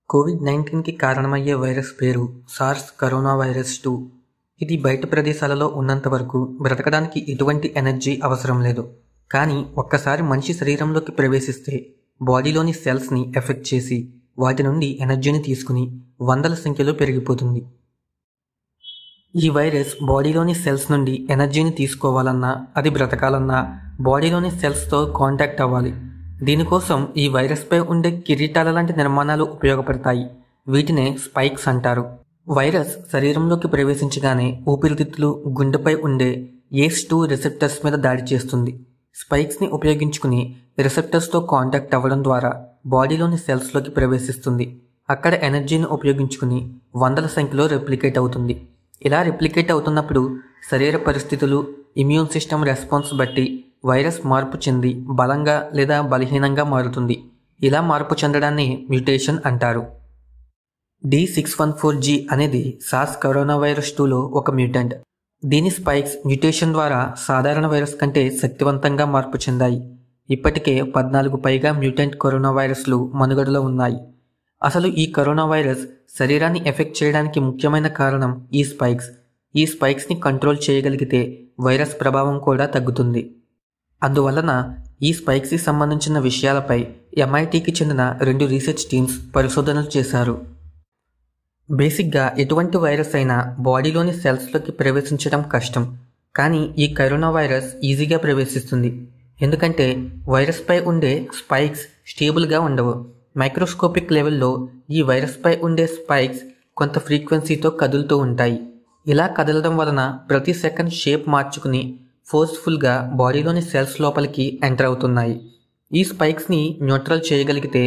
Covid నైన్టీన్కి కారణమయ్యే virus పేరు sirs corona virus two ఇది బయట ప్రదేశాలలో ఉన్నంత వరకు బ్రతకడానికి ఎటువంటి ఎనర్జీ అవసరం లేదు కానీ ఒక్కసారి మనిషి శరీరంలోకి ప్రవేశిస్తే బాడీలోని సెల్స్ని ఎఫెక్ట్ చేసి వాటి నుండి ఎనర్జీని తీసుకుని వందల సంఖ్యలో పెరిగిపోతుంది ఈ వైరస్ బాడీలోని సెల్స్ నుండి ఎనర్జీని తీసుకోవాలన్నా అది బ్రతకాలన్నా బాడీలోని సెల్స్తో కాంటాక్ట్ అవ్వాలి దీనికోసం ఈ వైరస్పై ఉండే కిరీటాల లాంటి నిర్మాణాలు ఉపయోగపడతాయి వీటినే స్పైక్స్ అంటారు వైరస్ శరీరంలోకి ప్రవేశించగానే ఊపిరితిత్తులు గుండెపై ఉండే ఏస్ టూ రిసెప్టర్స్ మీద దాడి చేస్తుంది స్పైక్స్ని ఉపయోగించుకుని రిసెప్టర్స్తో కాంటాక్ట్ అవ్వడం ద్వారా బాడీలోని సెల్స్లోకి ప్రవేశిస్తుంది అక్కడ ఎనర్జీని ఉపయోగించుకుని వందల సంఖ్యలో రెప్లికేట్ అవుతుంది ఇలా రెప్లికేట్ అవుతున్నప్పుడు శరీర పరిస్థితులు ఇమ్యూన్ సిస్టమ్ రెస్పాన్స్ బట్టి వైరస్ మార్పు చెంది బలంగా లేదా బలహీనంగా మారుతుంది ఇలా మార్పు చెందడాన్ని మ్యూటేషన్ అంటారు D six one four G అనేది సాస్ కరోనా వైరస్ టూలో ఒక మ్యూటెంట్ దీని స్పైక్స్ మ్యూటేషన్ ద్వారా సాధారణ వైరస్ కంటే శక్తివంతంగా మార్పు చెందాయి ఇప్పటికే పద్నాలుగు పైగా మ్యూటెంట్ కరోనా వైరస్లు మనుగడలో ఉన్నాయి అసలు ఈ కరోనా వైరస్ శరీరాన్ని ఎఫెక్ట్ చేయడానికి ముఖ్యమైన కారణం ఈ స్పైక్స్ ఈ స్పైక్స్ని కంట్రోల్ చేయగలిగితే వైరస్ ప్రభావం కూడా తగ్గుతుంది అందువలన ఈ స్పైక్స్కి సంబంధించిన విషయాలపై ఎంఐటికి చెందిన రెండు రీసెర్చ్ టీమ్స్ పరిశోధనలు చేశారు బేసిక్గా ఎటువంటి వైరస్ అయినా బాడీలోని సెల్స్లోకి ప్రవేశించడం కష్టం కానీ ఈ కరోనా వైరస్ ఈజీగా ప్రవేశిస్తుంది ఎందుకంటే వైరస్పై ఉండే స్పైక్స్ స్టేబుల్గా ఉండవు మైక్రోస్కోపిక్ లెవెల్లో ఈ వైరస్పై ఉండే స్పైక్స్ కొంత ఫ్రీక్వెన్సీతో కదులుతూ ఉంటాయి ఇలా కదలడం వలన ప్రతి సెకండ్ షేప్ మార్చుకుని ఫోర్స్ఫుల్గా బాడీలోని సెల్స్ లోపలికి ఎంటర్ అవుతున్నాయి ఈ స్పైక్స్ని న్యూట్రల్ చేయగలిగితే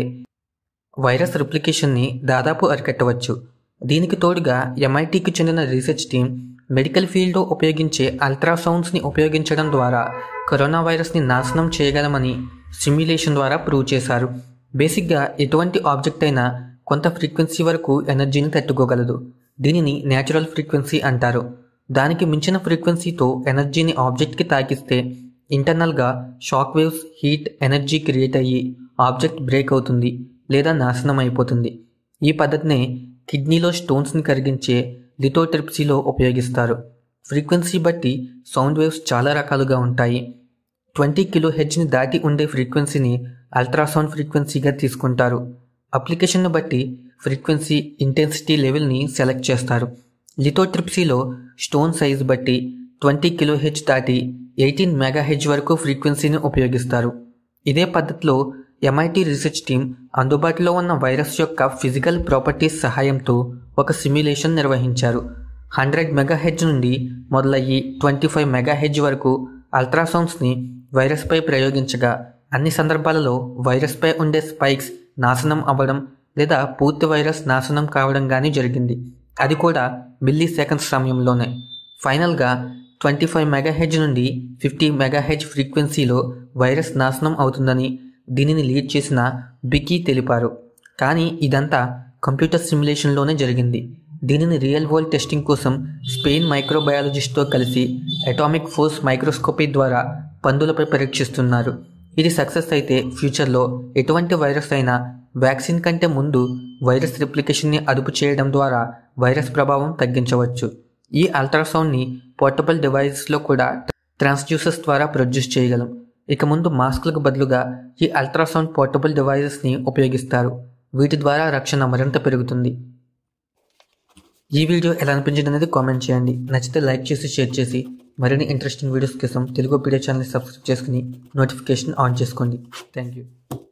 వైరస్ రిప్లికేషన్ని దాదాపు అరికట్టవచ్చు దీనికి తోడుగా ఎంఐటికి చెందిన రీసెర్చ్ టీం మెడికల్ ఫీల్డ్లో ఉపయోగించే అల్ట్రాసౌండ్స్ని ఉపయోగించడం ద్వారా కరోనా వైరస్ని నాశనం చేయగలమని సిమ్యులేషన్ ద్వారా ప్రూవ్ చేశారు బేసిక్గా ఎటువంటి ఆబ్జెక్ట్ అయినా కొంత ఫ్రీక్వెన్సీ వరకు ఎనర్జీని తట్టుకోగలదు దీనిని న్యాచురల్ ఫ్రీక్వెన్సీ అంటారు దానికి మించిన ఫ్రీక్వెన్సీతో ఎనర్జీని ఆబ్జెక్ట్కి తాకిస్తే ఇంటర్నల్గా shock waves heat energy create అయ్యి ఆబ్జెక్ట్ బ్రేక్ అవుతుంది లేదా నాశనం అయిపోతుంది ఈ పద్ధతినే కిడ్నీలో స్టోన్స్ని కరిగించే లిథోట్రిప్సీలో ఉపయోగిస్తారు ఫ్రీక్వెన్సీ బట్టి సౌండ్ వేవ్స్ చాలా రకాలుగా ఉంటాయి ట్వంటీ కిలో హెచ్ని దాటి ఉండే ఫ్రీక్వెన్సీని అల్ట్రాసౌండ్ ఫ్రీక్వెన్సీగా తీసుకుంటారు అప్లికేషన్ను బట్టి ఫ్రీక్వెన్సీ ఇంటెన్సిటీ లెవెల్ని సెలెక్ట్ చేస్తారు లిథోట్రిప్సీలో స్టోన్ సైజ్ బట్టి ట్వంటీ కిలో హెచ్ దాటి ఎయిటీన్ మెగా హెచ్ వరకు ఫ్రీక్వెన్సీని ఉపయోగిస్తారు ఇదే పద్ధతిలో ఎంఐటి రీసెర్చ్ టీం అందుబాటులో ఉన్న వైరస్ యొక్క ఫిజికల్ ప్రాపర్టీస్ సహాయంతో ఒక సిమ్యులేషన్ నిర్వహించారు హండ్రెడ్ మెగాహెడ్జ్ నుండి మొదలయ్యి ట్వంటీ ఫైవ్ మెగాహెడ్జ్ వరకు అల్ట్రాసౌండ్స్ని వైరస్పై ప్రయోగించగా అన్ని సందర్భాలలో వైరస్పై ఉండే స్పైక్స్ నాశనం అవ్వడం లేదా పూర్తి వైరస్ నాశనం కావడం కానీ జరిగింది అది కూడా మిల్లీ సెకండ్స్ సమయంలోనే ఫైనల్గా ట్వంటీ ఫైవ్ మెగాహెడ్జ్ నుండి ఫిఫ్టీ మెగాహెడ్జ్ ఫ్రీక్వెన్సీలో వైరస్ నాశనం అవుతుందని దీనిని లీడ్ చేసిన బికీ తెలిపారు కానీ ఇదంతా కంప్యూటర్ సిమ్యులేషన్లోనే జరిగింది దీనిని రియల్ వరల్డ్ టెస్టింగ్ కోసం స్పెయిన్ మైక్రోబయాలజిస్ట్తో కలిసి అటామిక్ ఫోర్స్ మైక్రోస్కోపీ ద్వారా పందులపై పరీక్షిస్తున్నారు ఇది సక్సెస్ అయితే ఫ్యూచర్లో ఎటువంటి వైరస్ అయినా వ్యాక్సిన్ కంటే ముందు వైరస్ రిప్లికేషన్ని అదుపు చేయడం ద్వారా వైరస్ ప్రభావం తగ్గించవచ్చు ఈ అల్ట్రాసౌండ్ని పోర్టబుల్ డివైజెస్లో కూడా ట్రాన్స్డ్యూసర్స్ ద్వారా ప్రొడ్యూస్ చేయగలం ఇక ముందు మాస్కులకు బదులుగా ఈ అల్ట్రాసౌండ్ పోర్టబుల్ డివైజెస్ని ఉపయోగిస్తారు వీటి ద్వారా రక్షణ మరింత పెరుగుతుంది ఈ వీడియో ఎలా అనిపించింది అనేది కామెంట్ చేయండి నచ్చితే లైక్ చేసి షేర్ చేసి మరిన్ని ఇంట్రెస్టింగ్ వీడియోస్ కోసం తెలుగు వీడియో ఛానల్ సబ్స్క్రైబ్ చేసుకుని నోటిఫికేషన్ ఆన్ చేసుకోండి థ్యాంక్ యూ